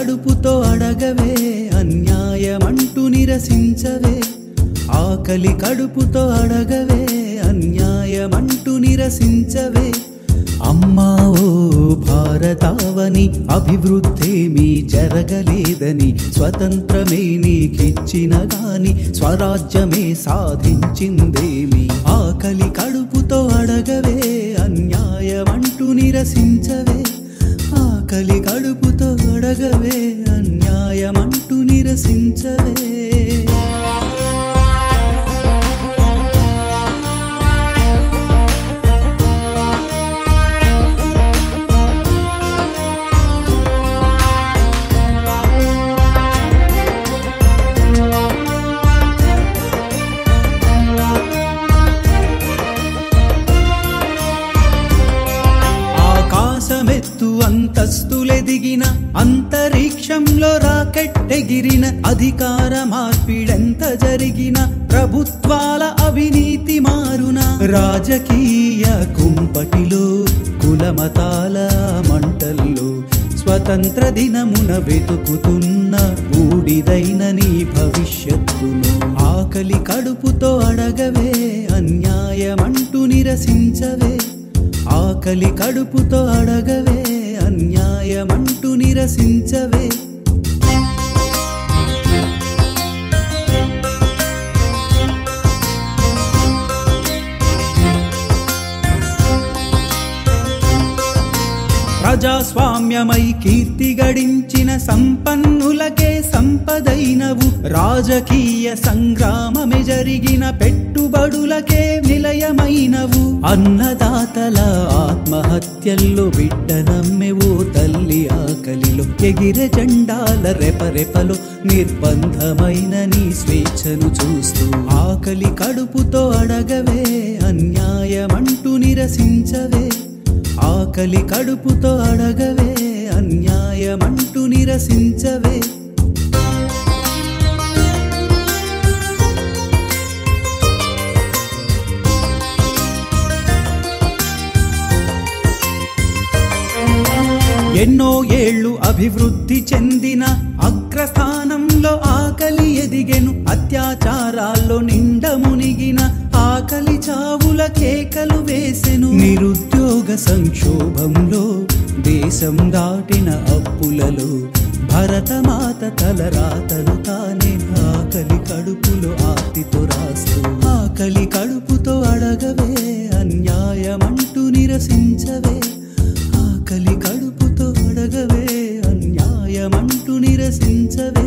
కడుపుతో అడగవే అన్యాయమంటూ నిరసించవే ఆకలి కడుపుతో అడగవే అన్యాయమంటూ నిరసించవే అమ్మా ఓ భారతావని అభివృద్ధేమీ జరగలేదని స్వతంత్రమే నీకిచ్చిన గాని స్వరాజ్యమే సాధించిందేమి ఆకలి కడుపుతో అడగవే అన్యాయమంటూ నిరసించవే ఆకలి కడుపుతో అడగవే అన్యాయమంటూ నిరసించవే ఆకాశమెత్తు అంతస్తులెదిగిన అంతరిక్షంలో రాకెట్టెగిరిన అధికార మార్పిడెంత జరిగిన ప్రభుత్వాల అవినీతి మారున రాజకీయ కుంపటిలో కులమతాల మంటల్లో స్వతంత్ర దినమున వెతుకుతున్న బూడిదైన నీ భవిష్యత్తును ఆకలి కడుపుతో అడగవే అన్యాయమంటూ నిరసించవే ఆకలి కడుపుతో అడగవే అన్యాయమంటూ నిరసించవే ప్రజాస్వామ్యమై కీర్తి గడించిన సంపన్నులకే సంపదైనవు రాజకీయ సంగ్రామమే జరిగిన పెట్టుబడులకే నిలయమైనవు అన్నదాతల ఆత్మహత్యల్లో బిడ్డ నమ్మెవో తల్లి ఆకలిలో ఎగిరె జెండాల రెపరెపలో నిర్బంధమైన నీ స్వేచ్ఛను చూస్తూ ఆకలి కడుపుతో అడగవే అన్యాయమంటూ నిరసించవే ఆకలి కడుపుతో అడగవే అన్యాయమంటూ నిరసించవే ఎన్నో ఏళ్ళు అభివృద్ధి చెందిన అగ్రస్థానంలో ఆకలి ఎదిగెను అత్యాచారాల్లో నిండ మునిగిన ఆకలి చావుల కేకలు వేసెను నిరుద్యోగ సంక్షోభంలో దేశం దాటిన అప్పులలో భరతమాత తలరాతను తానే ఆకలి కడుపులో ఆర్తితో రాస్తూ ఆకలి కడుపుతో అడగవే అన్యాయమంటూ నిరసించవే ఆకలి కడుపుతో అడగవే అన్యాయమంటూ నిరసించవే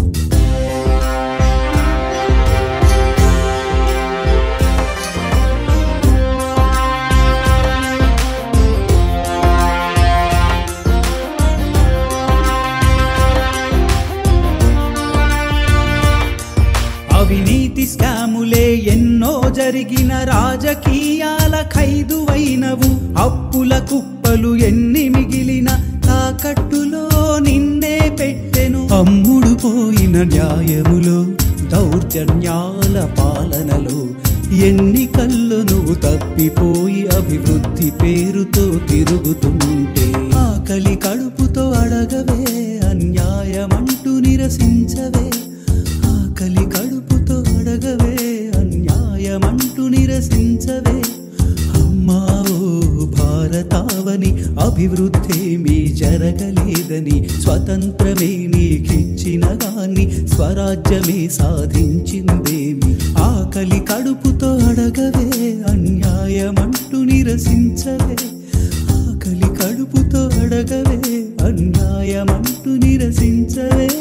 అవినీతి స్కాములే ఎన్నో జరిగిన రాజకీయాల ఖైదువైనవు అప్పుల కుప్పలు ఎన్ని మిగిలిన తాకట్టులో నిన్నే పెట్టెను అమ్ముడు పోయిన న్యాయములో దౌర్జన్యాల పాలనలో ఎన్నికల్లో నువ్వు తప్పిపోయి అభివృద్ధి పేరుతో తిరుగుతుంటే ఆకలి కడుపుతో అడగవే అన్యాయమంటూ నిరసించవే ఆకలి కడుపుతో అడగవే అన్యాయమంటూ నిరసించవే అమ్మా ఓ భారతావని అభివృద్ధేమీ జరగలేదని స్వతంత్రమే నీకిచ్చిన గాని స్వరాజ్యమే సాధించిందేమి ఆకలి కడుపుతో అడగవే అన్యాయమంటూ నిరసించవే ఆకలి కడుపుతో అడగవే అన్యాయమంటూ నిరసించవే